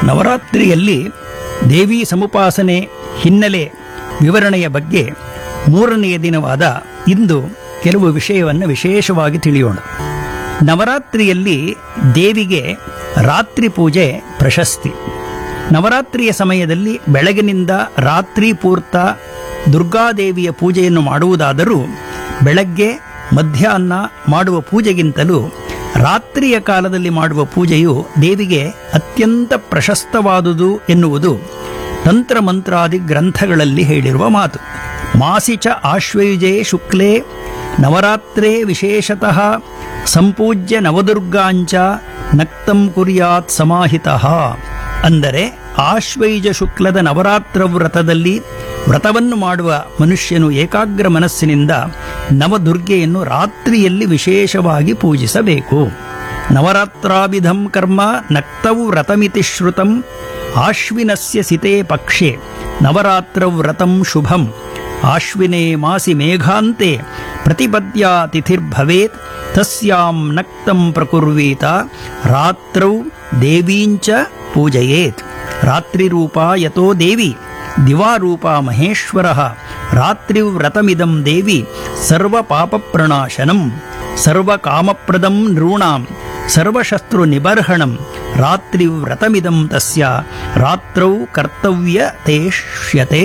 ನವರಾತ್ರಿಯಲ್ಲಿ ದೇವಿ ಸಮುಪಾಸನೆ ಹಿನ್ನೆಲೆ ವಿವರಣೆಯ ಬಗ್ಗೆ ಮೂರನೆಯ ದಿನವಾದ ಇಂದು ಕೆಲವು ವಿಷಯವನ್ನು ವಿಶೇಷವಾಗಿ ತಿಳಿಯೋಣ ನವರಾತ್ರಿಯಲ್ಲಿ ದೇವಿಗೆ ರಾತ್ರಿ ಪೂಜೆ ಪ್ರಶಸ್ತಿ ನವರಾತ್ರಿಯ ಸಮಯದಲ್ಲಿ ಬೆಳಗಿನಿಂದ ರಾತ್ರಿ ಪೂರ್ತ ದುರ್ಗಾದೇವಿಯ ಪೂಜೆಯನ್ನು ಮಾಡುವುದಾದರೂ ಬೆಳಗ್ಗೆ ಮಧ್ಯಾಹ್ನ ಮಾಡುವ ಪೂಜೆಗಿಂತಲೂ ರಾತ್ರಿಯ ಕಾಲದಲ್ಲಿ ಮಾಡುವ ಪೂಜೆಯು ದೇವಿಗೆ ಅತ್ಯಂತ ಪ್ರಶಸ್ತವಾದುದು ಎನ್ನುವುದು ತಂತ್ರ ಮಂತ್ರಾದಿ ಗ್ರಂಥಗಳಲ್ಲಿ ಹೇಳಿರುವ ಮಾತು ಮಾಸಿಚ ಆಶ್ವಯುಜೆ ಶುಕ್ಲೇ ನವರಾತ್ರೇ ವಿಶೇಷತಃ ಸಂಪೂಜ್ಯ ನವದುರ್ಗಾಂಚ ನಕ್ತಂ ಕುರ್ಯಾತ್ ಸಮಾಹಿತಃ ಅಂದರೆ ಆಶ್ವಯುಜ ಶುಕ್ಲದ ನವರಾತ್ರ ವ್ರತದಲ್ಲಿ ವ್ರತವನ್ನು ಮಾಡುವ ಮನುಷ್ಯನು ಏಕಾಗ್ರ ಮನಸ್ಸಿನಿಂದ ನವದುರ್ಗೆಯನ್ನು ರಾತ್ರಿಯಲ್ಲಿ ವಿಶೇಷವಾಗಿ ಪೂಜಿಸಬೇಕು ನವರಾತ್ರಾಭಿಧಂ ಕರ್ಮ ನಕ್ತವು ವ್ರತಮಿತಿ ಶ್ರುತಂ ಆಶ್ವಿನಸ್ಯ ಸಿತೆ ಪಕ್ಷೆ ನವರಾತ್ರ ವ್ರತಂ ಶುಭಂ ಆಶ್ವಿನೇ ಮಾಸಿ ಮೇಘಾಂತೆ ಪ್ರತಿಪದ್ಯಾ ತಿಥಿರ್ಭವೇತ್ ತಸ್ಯಾಂ ನಕ್ತಂ ಪ್ರಕುರ್ವೀತ ರಾತ್ರೌ ದೇವೀಂಚ ಪೂಜಯೇತ್ ರಾತ್ರಿರೂಪಾ ಯತೋ ದೇವಿ ದಿವಾರೂಪಾ ಮಹೇಶ್ವರ ರಾತ್ರಿವ್ರತಮಿದಂ ದೇವಿ ಸರ್ವಪಾಪಪ್ರಣಾಶನಂ ಸರ್ವಕಾಮಪ್ರದಂ ನೃಣಾಂ ಸರ್ವಶಸ್ತ್ರು ನಿಬರ್ಹಣಂ ರಾತ್ರಿವ್ರತಮಿದಂ ತಸ್ಯ ರಾತ್ರೌ ಕರ್ತವ್ಯ ತೇಷ್ಯತೆ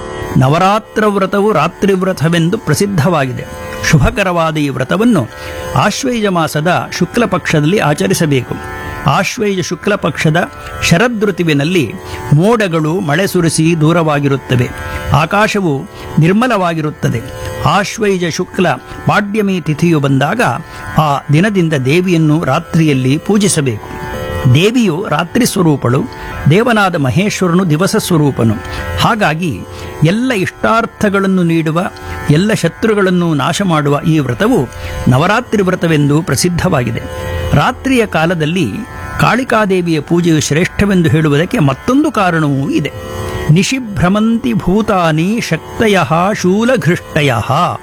ನವರಾತ್ರ ವ್ರತವು ರಾತ್ರಿ ವ್ರತವೆಂದು ಪ್ರಸಿದ್ಧವಾಗಿದೆ ಶುಭಕರವಾದ ಈ ವ್ರತವನ್ನು ಆಶ್ವಯುಜ ಮಾಸದ ಶುಕ್ಲ ಪಕ್ಷದಲ್ಲಿ ಆಚರಿಸಬೇಕು ಆಶ್ವಯುಜ ಶುಕ್ಲ ಪಕ್ಷದ ಶರದೃತುವಿನಲ್ಲಿ ಮೋಡಗಳು ಮಳೆ ಸುರಿಸಿ ದೂರವಾಗಿರುತ್ತವೆ ಆಕಾಶವು ನಿರ್ಮಲವಾಗಿರುತ್ತದೆ ಆಶ್ವಯುಜ ಶುಕ್ಲ ಪಾಡ್ಯಮಿ ತಿಥಿಯು ಬಂದಾಗ ಆ ದಿನದಿಂದ ದೇವಿಯನ್ನು ರಾತ್ರಿಯಲ್ಲಿ ಪೂಜಿಸಬೇಕು ದೇವಿಯು ರಾತ್ರಿ ಸ್ವರೂಪಳು ದೇವನಾದ ಮಹೇಶ್ವರನು ದಿವಸ ಸ್ವರೂಪನು ಹಾಗಾಗಿ ಎಲ್ಲ ಇಷ್ಟಾರ್ಥಗಳನ್ನು ನೀಡುವ ಎಲ್ಲ ಶತ್ರುಗಳನ್ನು ನಾಶ ಮಾಡುವ ಈ ವ್ರತವು ನವರಾತ್ರಿ ವ್ರತವೆಂದು ಪ್ರಸಿದ್ಧವಾಗಿದೆ ರಾತ್ರಿಯ ಕಾಲದಲ್ಲಿ ಕಾಳಿಕಾದೇವಿಯ ಪೂಜೆಯು ಶ್ರೇಷ್ಠವೆಂದು ಹೇಳುವುದಕ್ಕೆ ಮತ್ತೊಂದು ಕಾರಣವೂ ಇದೆ ನಿಶಿಭ್ರಮಂತಿ ಭೂತಾನಿ ಶಕ್ತಯ ಶೂಲಘೃಷ್ಟಯ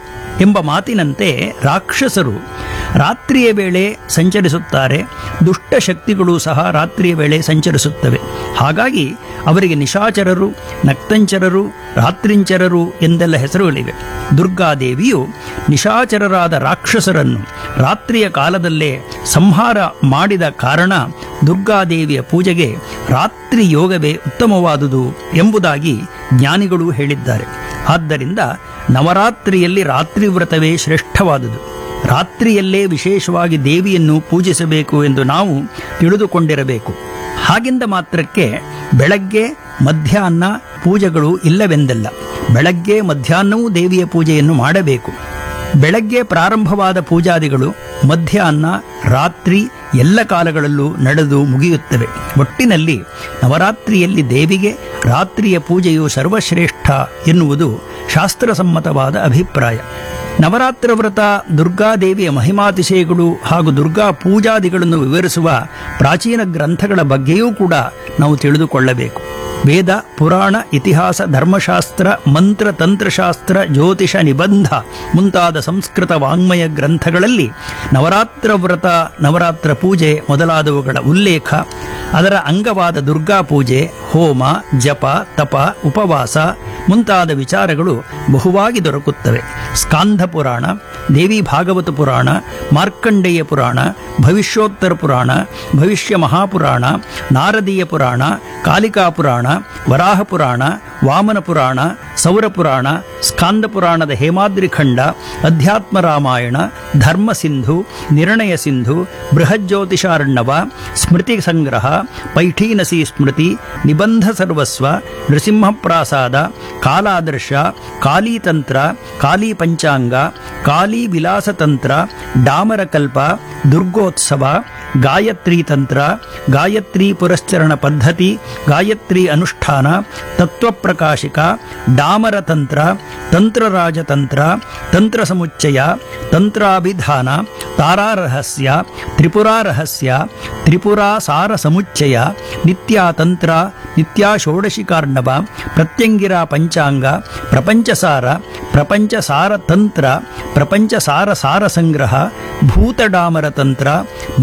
ಎಂಬ ಮಾತಿನಂತೆ ರಾಕ್ಷಸರು ರಾತ್ರಿಯ ವೇಳೆ ಸಂಚರಿಸುತ್ತಾರೆ ದುಷ್ಟ ಶಕ್ತಿಗಳು ಸಹ ರಾತ್ರಿಯ ವೇಳೆ ಸಂಚರಿಸುತ್ತವೆ ಹಾಗಾಗಿ ಅವರಿಗೆ ನಿಶಾಚರರು ನಕ್ತಂಚರರು ರಾತ್ರಿಂಚರರು ಎಂದೆಲ್ಲ ಹೆಸರುಗಳಿವೆ ದುರ್ಗಾದೇವಿಯು ನಿಶಾಚರರಾದ ರಾಕ್ಷಸರನ್ನು ರಾತ್ರಿಯ ಕಾಲದಲ್ಲೇ ಸಂಹಾರ ಮಾಡಿದ ಕಾರಣ ದುರ್ಗಾದೇವಿಯ ಪೂಜೆಗೆ ರಾತ್ರಿ ಯೋಗವೇ ಉತ್ತಮವಾದುದು ಎಂಬುದಾಗಿ ಜ್ಞಾನಿಗಳು ಹೇಳಿದ್ದಾರೆ ಆದ್ದರಿಂದ ನವರಾತ್ರಿಯಲ್ಲಿ ರಾತ್ರಿ ವ್ರತವೇ ಶ್ರೇಷ್ಠವಾದುದು ರಾತ್ರಿಯಲ್ಲೇ ವಿಶೇಷವಾಗಿ ದೇವಿಯನ್ನು ಪೂಜಿಸಬೇಕು ಎಂದು ನಾವು ತಿಳಿದುಕೊಂಡಿರಬೇಕು ಹಾಗೆಂದ ಮಾತ್ರಕ್ಕೆ ಬೆಳಗ್ಗೆ ಮಧ್ಯಾಹ್ನ ಪೂಜೆಗಳು ಇಲ್ಲವೆಂದಲ್ಲ ಬೆಳಗ್ಗೆ ಮಧ್ಯಾಹ್ನವೂ ದೇವಿಯ ಪೂಜೆಯನ್ನು ಮಾಡಬೇಕು ಬೆಳಗ್ಗೆ ಪ್ರಾರಂಭವಾದ ಪೂಜಾದಿಗಳು ಮಧ್ಯಾಹ್ನ ರಾತ್ರಿ ಎಲ್ಲ ಕಾಲಗಳಲ್ಲೂ ನಡೆದು ಮುಗಿಯುತ್ತವೆ ಒಟ್ಟಿನಲ್ಲಿ ನವರಾತ್ರಿಯಲ್ಲಿ ದೇವಿಗೆ ರಾತ್ರಿಯ ಪೂಜೆಯು ಸರ್ವಶ್ರೇಷ್ಠ ಎನ್ನುವುದು ಶಾಸ್ತ್ರಸಮ್ಮತವಾದ ಅಭಿಪ್ರಾಯ ನವರಾತ್ರ ವ್ರತ ದುರ್ಗಾದೇವಿಯ ಮಹಿಮಾತಿಶಯಗಳು ಹಾಗೂ ದುರ್ಗಾ ಪೂಜಾದಿಗಳನ್ನು ವಿವರಿಸುವ ಪ್ರಾಚೀನ ಗ್ರಂಥಗಳ ಬಗ್ಗೆಯೂ ಕೂಡ ನಾವು ತಿಳಿದುಕೊಳ್ಳಬೇಕು ವೇದ ಪುರಾಣ ಇತಿಹಾಸ ಧರ್ಮಶಾಸ್ತ್ರ ಮಂತ್ರ ತಂತ್ರಶಾಸ್ತ್ರ ಜ್ಯೋತಿಷ ನಿಬಂಧ ಮುಂತಾದ ಸಂಸ್ಕೃತ ವಾಂಗ್ಮಯ ಗ್ರಂಥಗಳಲ್ಲಿ ನವರಾತ್ರ ವ್ರತ ನವರಾತ್ರ ಪೂಜೆ ಮೊದಲಾದವುಗಳ ಉಲ್ಲೇಖ ಅದರ ಅಂಗವಾದ ದುರ್ಗಾ ಪೂಜೆ ಹೋಮ ಜಪ ತಪ ಉಪವಾಸ ಮುಂತಾದ ವಿಚಾರಗಳು ಬಹುವಾಗಿ ದೊರಕುತ್ತವೆ ಸ್ಕಾಂಧ ಪುರಾಣ ದೇವಿ ಭಾಗವತ ಪುರಾಣ ಮಾರ್ಕಂಡೇಯ ಪುರಾಣ ಭವಿಷ್ಯೋತ್ತರ ಪುರಾಣ ಭವಿಷ್ಯ ಮಹಾಪುರಾಣ ನಾರದೀಯ ಪುರಾಣ ಕಾಲಿಕಾ ಪುರಾಣ ವರಾಹ ಪುರಾಣ ವಾಮನ ಪುರಾಣ ಸೌರ ಪುರಾಣ ಸ್ಕಾಂದ ಪುರಾಣದ ಹೇಮಾದ್ರಿ ಖಂಡ ಅಧ್ಯಾತ್ಮ ರಾಮಾಯಣ ಧರ್ಮ ಸಿಂಧು ನಿರ್ಣಯ ಸಿಂಧು ಬೃಹಜ್ಯೋತಿಷಾರ್ಣವ ಸ್ಮೃತಿ ಸಂಗ್ರಹ ಪೈಠೀನಸಿ ಸ್ಮೃತಿ ನಿಬಂಧ ಸರ್ವಸ್ವ ನೃಸಿಂಹ ಪ್ರಾಸಾದ ಕಾಲಾದರ್ಶ ಕಾಲಿತಂತ್ರ ಕಾಲಿ ಪಂಚಾಂಗ ಕಾಲಿ ವಿಲಾಸತಂತ್ರ ಡಾಮರಕಲ್ಪ ದುರ್ಗೋತ್ಸವ ಗಾಯತ್ರಿ ತಂತ್ರ ಗಾಯತ್ರಿ ಪುರಶ್ಚರಣ ಪದ್ಧತಿ ಗಾಯತ್ರಿ ಅನುಷ್ಠಾನ ತತ್ವಪ್ರಕಾಶಿಕ ಡಾಮರ ತಂತ್ರ ತಂತ್ರರಾಜತಂತ್ರ ತಂತ್ರ ಸಮುಚ್ಚಯ ತಂತ್ರಾಭಿಧಾನ ತಾರಾರಹಸ್ಯ ತ್ರಿಪುರಾರಹಸ್ಯ ತ್ರಿಪುರಾ ಸಾರ ಸಮುಚ್ಚಯ ನಿತ್ಯಾತಂತ್ರ ನಿತ್ಯಾ ಷೋಡಶಿಕಾರ್ಣವ ಪ್ರತ್ಯಂಗಿರ ಪಂಚಾಂಗ ಪ್ರಪಂಚಸಾರ ಪ್ರಪಂಚ ಸಾರ ತಂತ್ರ ಪ್ರಪಂಚ ಸಾರ ಸಾರ ಸಂಗ್ರಹ ಭೂತಡಾಮರ ತಂತ್ರ ಮಂತ್ರ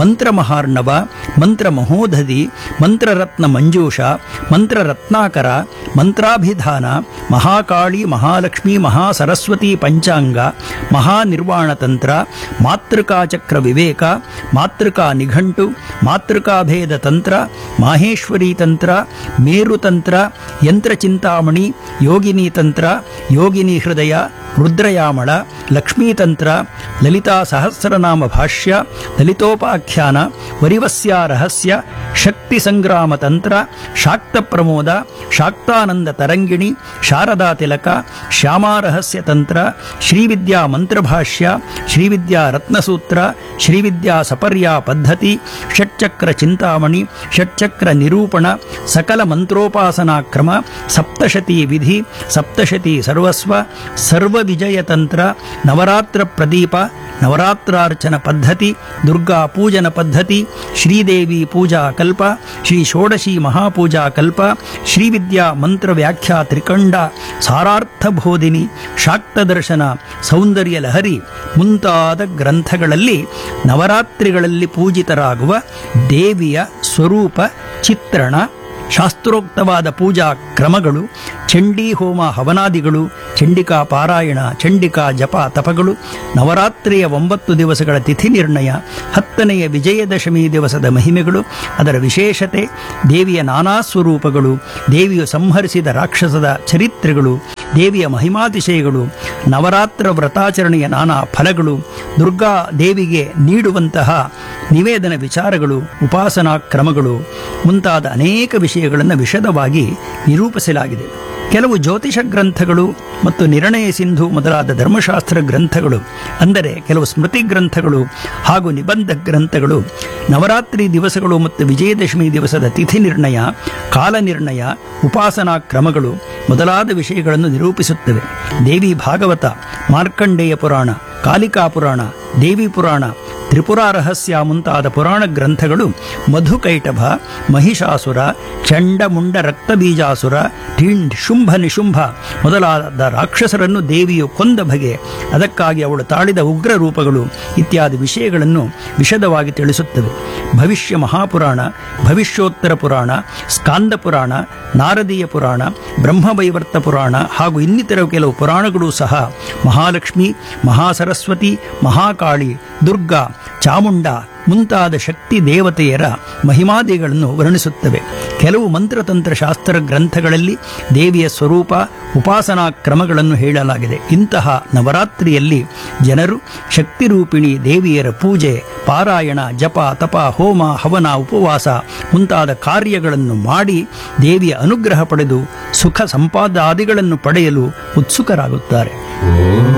ಮಂತ್ರಮಹಾರ್ಣವ ಮಂತ್ರ ಮಹೋದಧಿ ಮಂತ್ರರತ್ನ ಮಂಜೂಷ ಮಂತ್ರರತ್ನಾಕರ ಮಂತ್ರಾಭಿಧಾನ ಮಹಾಕಾಳಿ ಮಹಾಲಕ್ಷ್ಮಿ ಮಹಾಸರಸ್ವತಿ ಪಂಚಾಂಗ ಮಹಾನಿರ್ವಾಣ ತಂತ್ರ ಮಾತೃಕಾಚಕ್ರ ವಿವೇಕ ಮಾತೃಕಾ ನಿಘಂಟು ಮಾತೃಕಾಭೇದ ತಂತ್ರ ಮಾಹೇಶ್ವರಿ ತಂತ್ರ ಮೇರುತಂತ್ರ ಯಂತ್ರಚಿಂತಾಮಣಿ ಯೋಗಿನಿ ತಂತ್ರ ಯೋಗಿನಿ ಹೃದಯ ರುದ್ರಯಾಮಳ ಲಕ್ಷ್ಮೀತಂತ್ರ ಲಲಿತಾ ಸಹಸ್ರನಾಮ ಭಾಷ್ಯ ಲಲಿತೋಪಾಖ್ಯಾನ ವರಿವಸ್ಯ ರಹಸ್ಯ ಶಕ್ತಿ ಸಂಗ್ರಾಮ ತಂತ್ರ ಶಾಕ್ತ ಪ್ರಮೋದ ಶಾಕ್ತಾನಂದ ತರಂಗಿಣಿ ಶಾರದಾ ತಿಲಕ ಶ್ಯಾಮಾರಹಸ್ಯ ತಂತ್ರ ಶ್ರೀವಿದ್ಯಾ ಮಂತ್ರಭಾಷ್ಯ ಶ್ರೀವಿದ್ಯಾ ರತ್ನಸೂತ್ರ ಶ್ರೀವಿದ್ಯಾ ಸಪರ್ಯಾ ಪದ್ಧತಿ ಷಟ್ಚಕ್ರ ಚಿಂತಾಮಣಿ ಷಟ್ಚಕ್ರ ನಿರೂಪಣ ಸಕಲ ಮಂತ್ರೋಪಾಸನಾ ಕ್ರಮ ಸಪ್ತಶತಿ ವಿಧಿ ಸಪ್ತಶತಿ ಸರ್ವಸ್ವ ಸರ್ವ ವಿಜಯ ತಂತ್ರ ನವರಾತ್ರ ಪ್ರದೀಪ ನವರಾತ್ರಾರ್ಚನ ಪದ್ಧತಿ ದುರ್ಗಾ ಪೂಜನ ಪದ್ಧತಿ ಶ್ರೀದೇವಿ ಪೂಜಾ ಕಲ್ಪ ಶ್ರೀ ಷೋಡಶಿ ಮಹಾಪೂಜಾ ಕಲ್ಪ ಶ್ರೀವಿದ್ಯಾ ಮಂತ್ರ ವ್ಯಾಖ್ಯಾ ತ್ರಿಕಂಡ ಸಾರಾರ್ಥ ಬೋಧಿನಿ ಶಾಕ್ತ ದರ್ಶನ ಸೌಂದರ್ಯ ಲಹರಿ ಮುಂತಾದ ಗ್ರಂಥಗಳಲ್ಲಿ ನವರಾತ್ರಿಗಳಲ್ಲಿ ಪೂಜಿತರಾಗುವ ದೇವಿಯ ಸ್ವರೂಪ ಚಿತ್ರಣ ಶಾಸ್ತ್ರೋಕ್ತವಾದ ಪೂಜಾ ಕ್ರಮಗಳು ಚಂಡೀ ಹೋಮ ಹವನಾದಿಗಳು ಚಂಡಿಕಾ ಪಾರಾಯಣ ಚಂಡಿಕಾ ಜಪ ತಪಗಳು ನವರಾತ್ರಿಯ ಒಂಬತ್ತು ದಿವಸಗಳ ತಿಥಿ ನಿರ್ಣಯ ಹತ್ತನೆಯ ವಿಜಯದಶಮಿ ದಿವಸದ ಮಹಿಮೆಗಳು ಅದರ ವಿಶೇಷತೆ ದೇವಿಯ ನಾನಾ ಸ್ವರೂಪಗಳು ದೇವಿಯು ಸಂಹರಿಸಿದ ರಾಕ್ಷಸದ ಚರಿತ್ರೆಗಳು ದೇವಿಯ ಮಹಿಮಾತಿಶಯಗಳು ನವರಾತ್ರ ವ್ರತಾಚರಣೆಯ ನಾನಾ ಫಲಗಳು ದುರ್ಗಾ ದೇವಿಗೆ ನೀಡುವಂತಹ ನಿವೇದನ ವಿಚಾರಗಳು ಉಪಾಸನಾ ಕ್ರಮಗಳು ಮುಂತಾದ ಅನೇಕ ವಿಷಯಗಳನ್ನು ವಿಶದವಾಗಿ ನಿರೂಪಿಸಲಾಗಿದೆ ಕೆಲವು ಜ್ಯೋತಿಷ ಗ್ರಂಥಗಳು ಮತ್ತು ನಿರ್ಣಯ ಸಿಂಧು ಮೊದಲಾದ ಧರ್ಮಶಾಸ್ತ್ರ ಗ್ರಂಥಗಳು ಅಂದರೆ ಕೆಲವು ಸ್ಮೃತಿ ಗ್ರಂಥಗಳು ಹಾಗೂ ನಿಬಂಧ ಗ್ರಂಥಗಳು ನವರಾತ್ರಿ ದಿವಸಗಳು ಮತ್ತು ವಿಜಯದಶಮಿ ದಿವಸದ ತಿಥಿ ನಿರ್ಣಯ ಕಾಲ ನಿರ್ಣಯ ಉಪಾಸನಾ ಕ್ರಮಗಳು ಮೊದಲಾದ ವಿಷಯಗಳನ್ನು ನಿರೂಪಿಸುತ್ತವೆ ದೇವಿ ಭಾಗವತ ಮಾರ್ಕಂಡೇಯ ಪುರಾಣ ಕಾಲಿಕಾ ಪುರಾಣ ದೇವಿ ಪುರಾಣ ತ್ರಿಪುರಾ ರಹಸ್ಯ ಮುಂತಾದ ಪುರಾಣ ಗ್ರಂಥಗಳು ಮಧುಕೈಟಭ ಮಹಿಷಾಸುರ ಚಂಡಮುಂಡ ರಕ್ತಬೀಜಾಸುರ ಠಿಂಡ್ ಶುಂಭ ನಿಶುಂಭ ಮೊದಲಾದ ರಾಕ್ಷಸರನ್ನು ದೇವಿಯು ಕೊಂದ ಬಗೆ ಅದಕ್ಕಾಗಿ ಅವಳು ತಾಳಿದ ಉಗ್ರ ರೂಪಗಳು ಇತ್ಯಾದಿ ವಿಷಯಗಳನ್ನು ವಿಶದವಾಗಿ ತಿಳಿಸುತ್ತವೆ ಭವಿಷ್ಯ ಮಹಾಪುರಾಣ ಭವಿಷ್ಯೋತ್ತರ ಪುರಾಣ ಸ್ಕಾಂದ ಪುರಾಣ ನಾರದೀಯ ಪುರಾಣ ಬ್ರಹ್ಮವೈವರ್ತ ಪುರಾಣ ಹಾಗೂ ಇನ್ನಿತರ ಕೆಲವು ಪುರಾಣಗಳು ಸಹ ಮಹಾಲಕ್ಷ್ಮಿ ಮಹಾಸರಸ್ವತಿ ಮಹಾಕಾಳಿ ದುರ್ಗಾ ಚಾಮುಂಡ ಮುಂತಾದ ಶಕ್ತಿ ದೇವತೆಯರ ಮಹಿಮಾದಿಗಳನ್ನು ವರ್ಣಿಸುತ್ತವೆ ಕೆಲವು ಮಂತ್ರತಂತ್ರ ಶಾಸ್ತ್ರ ಗ್ರಂಥಗಳಲ್ಲಿ ದೇವಿಯ ಸ್ವರೂಪ ಉಪಾಸನಾ ಕ್ರಮಗಳನ್ನು ಹೇಳಲಾಗಿದೆ ಇಂತಹ ನವರಾತ್ರಿಯಲ್ಲಿ ಜನರು ಶಕ್ತಿರೂಪಿಣಿ ದೇವಿಯರ ಪೂಜೆ ಪಾರಾಯಣ ಜಪ ತಪ ಹೋಮ ಹವನ ಉಪವಾಸ ಮುಂತಾದ ಕಾರ್ಯಗಳನ್ನು ಮಾಡಿ ದೇವಿಯ ಅನುಗ್ರಹ ಪಡೆದು ಸುಖ ಸಂಪಾದಾದಿಗಳನ್ನು ಪಡೆಯಲು ಉತ್ಸುಕರಾಗುತ್ತಾರೆ